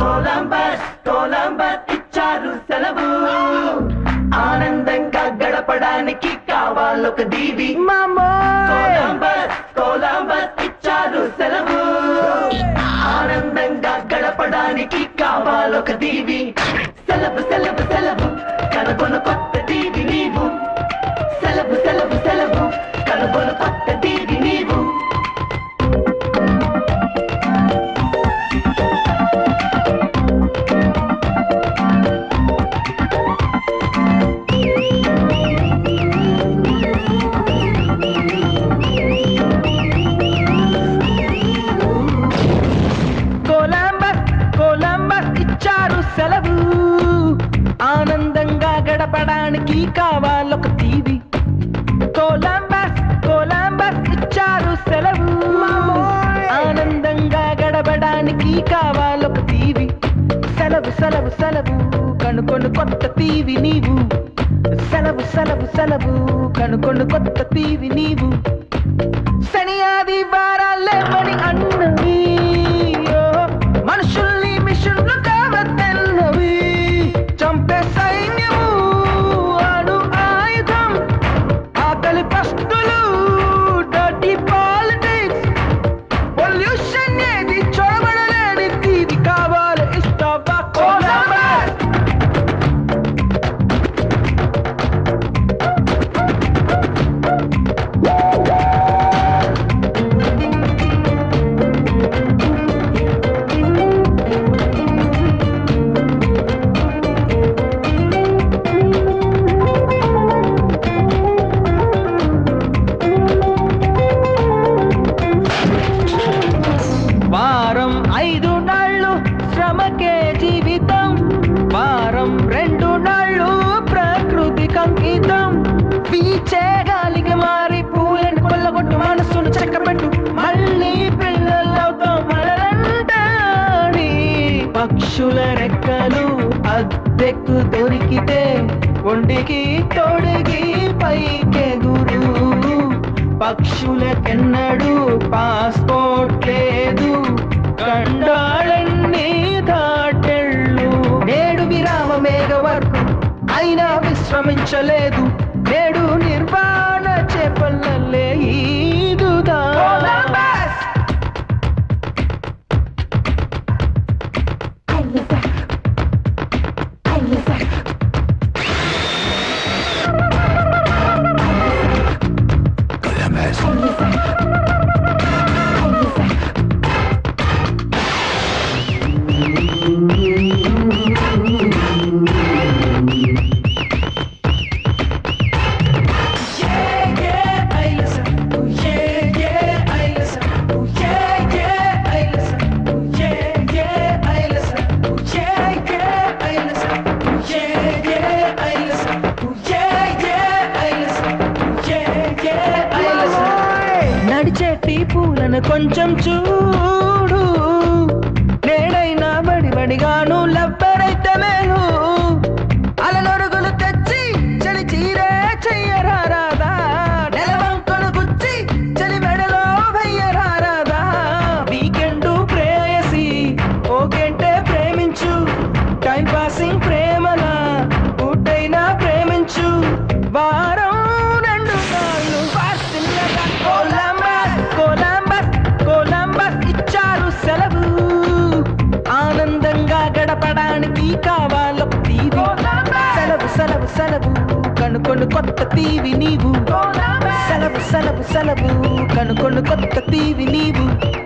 Columbus Columbus ఇచ్చారు సెలవు ఆనందంగా గడపడానికి కావాలొక దీవి కొలంబస్ కొలంబస్ ఇచ్చారు సెలవు ఆనందంగా గడపడానికి కావాలొక దీవి సెలవు సెలవు సెలవు కనుగొను కొత్త దీవి నీవు సెలవు సెలవు సెలవు కనుగొను కొత్త దీవి నీవు కొలంబస్ కొలంబస్ ఇచ్చారు సెలవు ఆనందంగా గడపడానికి కావాలొక టీవీ కొలంబస్ కొలంబస్ ఇచ్చారు సెలవు ఆనందంగా గడపడానికి కావాలొక టీవీ సెలవు సెలవు సెలవు కనుకొను కొత్త టీవీ నీవు సెలవు సెలవు సెలవు కనుకొను కొత్త టీవీ నీవు శని ఆది వారాలేమని అన్నవి ఓ, మనుషుల్ని మిషన్లు కావద్దన్నవి చంపే సైన్యము అణు ఆయుధం ఆకలి పస్తులు డర్టీ పాలిటిక్స్ పొల్యూషన్ ఏది చూడబడలేని తీది కావాలి ఇష్టవా కొలంబస్ వారం ఐదు నాళ్ళు శ్రమకే జీవితం వారం రెండు నాళ్ళు ప్రకృతి కంకితం పీచే గాలికి మారి పూలని కొల్లగొట్టు మనసును చక్కబెట్టు మళ్ళీ పిల్లలవుతాం మళ్ళంటాడి పక్షుల రెక్కలు అద్దెకు దొరికితే ఒంటికి తొడిగి పైకెగురు పక్షులకెన్నడు పాస్పోర్ట్ లేదు కండాళన్ని దాటెళ్ళు నేడు విరామ మేఘ వరకు అయినా విశ్రమించలేదు నేడు నిర్వాణ చేపల్లలే ఈదుదా నడిచేటి పూలను కొంచెం చూడు నేడైనా బడి బడిగాను లబ్బరైతే మేలు అలనొరుగులు తెచ్చి చలి చీరే చెయ్యరాదా నెలవంకను గుచ్చి చలి మెడలో వెయ్యరాదా వీకెండ్ ప్రేయసి ఓ గంటే ప్రేమించు టైం పాసింగ్ ప్రేమలా పూటైనా ప్రేమించు వారం రెండు నాళ్ళు ఫాస్టిల్గా కొలంబస్ కొలంబస్ కొలంబస్ ఇచ్చారు సెలవు ఆనందంగా గడపడానికి కావాలొక తీవి సెలవు సెలవు సెలవు కనుకొను కొత్త తీవి నీవు సెలవు సెలవు సెలవు కనుకొను కొత్త తీవి నీవు